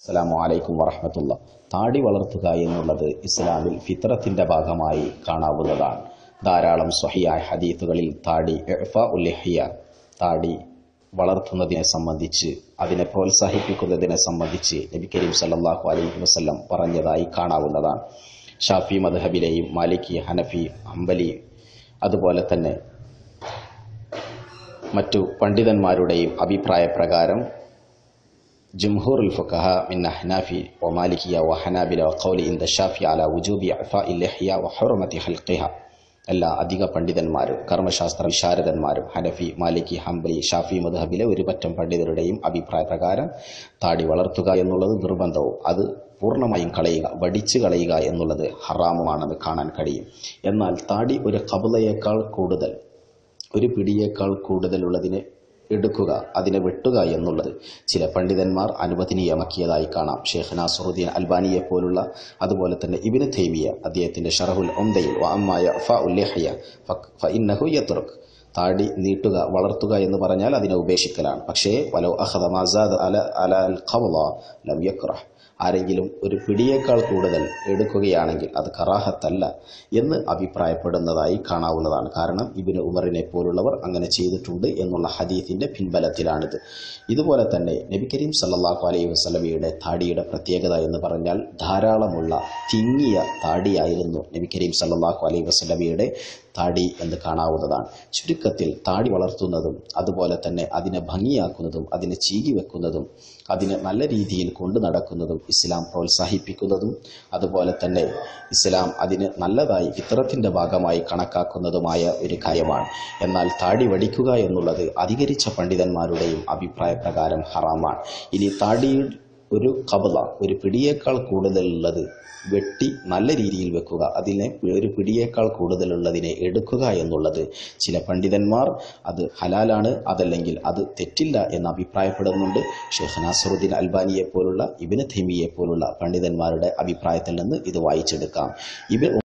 അസ്സലാമു അലൈക്കും വറഹമത്തുള്ള താടി വളർത്തുക എന്നുള്ളത് ഇസ്ലാമിൽ ഫിത്രത്തിന്റെ ഭാഗമായി കാണാവുന്നതാണ് ധാരാളം സ്വഹിയായ ഹദീത്തുകളിൽ താടി ഇഅ്ഫ ഉല്ലിഹിയ താടി വളർത്തുന്നതിനെ സംബന്ധിച്ച് അതിനെ പ്രോത്സാഹിപ്പിക്കുന്നതിനെ സംബന്ധിച്ച് നബി കരീം സല്ലല്ലാഹു അലൈഹി വസല്ലം പറഞ്ഞതായി കാണാവുന്നതാണ് ഷാഫി മദ്ഹബിലെയും മാലിക്കി ഹനഫി ഹംബലി അതുപോലെ തന്നെ മറ്റു പണ്ഡിതന്മാരുടെയും അഭിപ്രായ പ്രകാരം جمهور الفقهاء من أحناف ومالكية وحنابلة وقول عند الشافعي على وجوب إعفاء اللحية وحرمة حلقها എല്ലാ അധിക പണ്ഡിതന്മാരും കർമ്മശാസ്ത്ര വിശാരദന്മാരും ഹനഫി മാലിക്കി ഹംബലി ഷാഫി മദ്ഹബിലെ ഒരു പറ്റം പണ്ഡിതരുടെയും അഭിപ്രായ പ്രകാരം താടി വളർത്തുക എന്നുള്ളത് നിർബന്ധവും അത് പൂർണ്ണമായും കളയുക വടിച്ചു കളയുക എന്നുള്ളത് ഹറാമുമാണെന്ന് കാണാൻ കഴിയും എന്നാൽ താടി ഒരു കബുലയേക്കാൾ കൂടുതൽ ഒരു പിടിയേക്കാൾ കൂടുതലുള്ളതിനെ എടുക്കുക അതിനെ വെട്ടുക എന്നുള്ളത് ചില പണ്ഡിതന്മാർ അനുവദനീയമാക്കിയതായി കാണാം ഷേഖ് നാസറുദ്ദീൻ അൽബാനിയെ പോലുള്ള അതുപോലെ തന്നെ ഇബിന് തൈമിയ അദ്ദേഹത്തിന്റെ ഷറഹുൽ ഒംദയിൽ വഅമ്മായ ഫ ഉല്ലേഹയ ഫ ഇന്നഹു യത്രുക് താടി നീട്ടുക വളർത്തുക എന്ന് പറഞ്ഞാൽ അതിനെ ഉപേക്ഷിക്കലാണ് പക്ഷേ വലോ അഹദ മസാദ് അല അല അൽ ഖവള ലം യക്റഹ് ആരെങ്കിലും ഒരു പിടിയേക്കാൾ കൂടുതൽ എടുക്കുകയാണെങ്കിൽ അത് കറാഹത്തല്ല എന്ന് അഭിപ്രായപ്പെടുന്നതായി കാണാവുന്നതാണ് കാരണം ഇബിന് ഉമറിനെ പോലുള്ളവർ അങ്ങനെ ചെയ്തിട്ടുണ്ട് എന്നുള്ള ഹദീഫിന്റെ പിൻബലത്തിലാണിത് ഇതുപോലെ തന്നെ നബി കരീം സല്ലല്ലാഹു അലൈഹി വസല്ലമയുടെ താടിയുടെ പ്രത്യേകത എന്ന് പറഞ്ഞാൽ ധാരാളമുള്ള തിങ്ങിയ താടിയായിരുന്നു നബി കരീം സല്ലല്ലാഹു അലൈഹി വസല്ലമയുടെ താടി എന്ന് കാണാവുന്നതാണ് ചുരുക്കത്തിൽ താടി വളർത്തുന്നതും അതുപോലെ തന്നെ അതിനെ ഭംഗിയാക്കുന്നതും അതിനെ ചീകി വെക്കുന്നതും അതിനെ നല്ല രീതിയിൽ കൊണ്ടു നടക്കുന്നതും ഇസ്ലാം പ്രോത്സാഹിപ്പിക്കുന്നതും അതുപോലെ തന്നെ ഇസ്ലാം അതിന് നല്ലതായി ഇത്തരത്തിൻ്റെ ഭാഗമായി കണക്കാക്കുന്നതുമായ ഒരു കാര്യമാണ് എന്നാൽ താടി വടിക്കുക എന്നുള്ളത് അധികരിച്ച പണ്ഡിതന്മാരുടെയും അഭിപ്രായ പ്രകാരം ഹറാമാണ് ഇനി താടിയിൽ ഒരു കബല ഒരു പിടിയേക്കാൾ കൂടുതലുള്ളത് വെട്ടി നല്ല രീതിയിൽ വെക്കുക അതിനെ ഒരു പിടിയേക്കാൾ കൂടുതലുള്ളതിനെ എടുക്കുക എന്നുള്ളത് ചില പണ്ഡിതന്മാർ അത് ഹലാലാണ് അതല്ലെങ്കിൽ അത് തെറ്റില്ല എന്ന് അഭിപ്രായപ്പെടുന്നുണ്ട് ഷെയ്ഖ് നാസറുദ്ദീൻ അൽബാനിയെ പോലുള്ള ഇബിന് തെമിയെ പോലുള്ള പണ്ഡിതന്മാരുടെ അഭിപ്രായത്തിൽ നിന്ന് ഇത് വായിച്ചെടുക്കാം ഇബിൻ